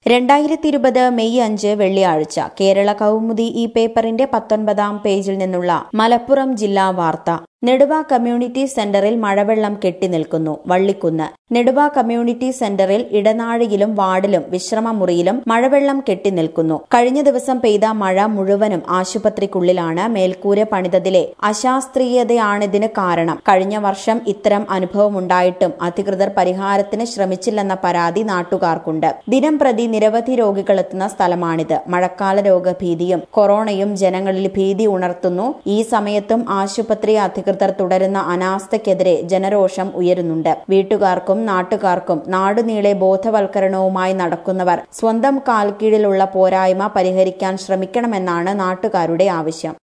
രണ്ടായിരത്തി ഇരുപത് മെയ് അഞ്ച് വെള്ളിയാഴ്ച കേരള കൗമുദി ഈ പേപ്പറിന്റെ പത്തൊൻപതാം പേജിൽ നിന്നുള്ള മലപ്പുറം ജില്ലാ വാർത്ത നെടുവ കമ്മ്യൂണിറ്റി സെന്ററിൽ മഴവെള്ളം കെട്ടിനിൽക്കുന്നു വള്ളിക്കുന്ന് നെടുവ കമ്മ്യൂണിറ്റി സെന്ററിൽ ഇടനാഴിയിലും വാർഡിലും വിശ്രമമുറിയിലും മഴവെള്ളം കെട്ടിനിൽക്കുന്നു കഴിഞ്ഞ ദിവസം പെയ്ത മഴ മുഴുവനും ആശുപത്രിക്കുള്ളിലാണ് മേൽക്കൂര പണിതതിലെ അശാസ്ത്രീയതയാണിതിന് കാരണം കഴിഞ്ഞ വർഷം ഇത്തരം അനുഭവമുണ്ടായിട്ടും അധികൃതർ പരിഹാരത്തിന് ശ്രമിച്ചില്ലെന്ന പരാതി നാട്ടുകാർക്കുണ്ട് ദിനം പ്രതി നിരവധി രോഗികളെത്തുന്ന സ്ഥലമാണിത് മഴക്കാല രോഗഭീതിയും കൊറോണയും ജനങ്ങളിൽ ഭീതി ഉണർത്തുന്നു ഈ സമയത്തും ആശുപത്രി അധികൃതർ തുടരുന്ന അനാസ്ഥയ്ക്കെതിരെ ജനരോഷം ഉയരുന്നുണ്ട് വീട്ടുകാർക്കും നാട്ടുകാർക്കും നാടുനീളെ ബോധവൽക്കരണവുമായി നടക്കുന്നവർ സ്വന്തം കാൽക്കീഴിലുള്ള പോരായ്മ പരിഹരിക്കാൻ ശ്രമിക്കണമെന്നാണ് നാട്ടുകാരുടെ ആവശ്യം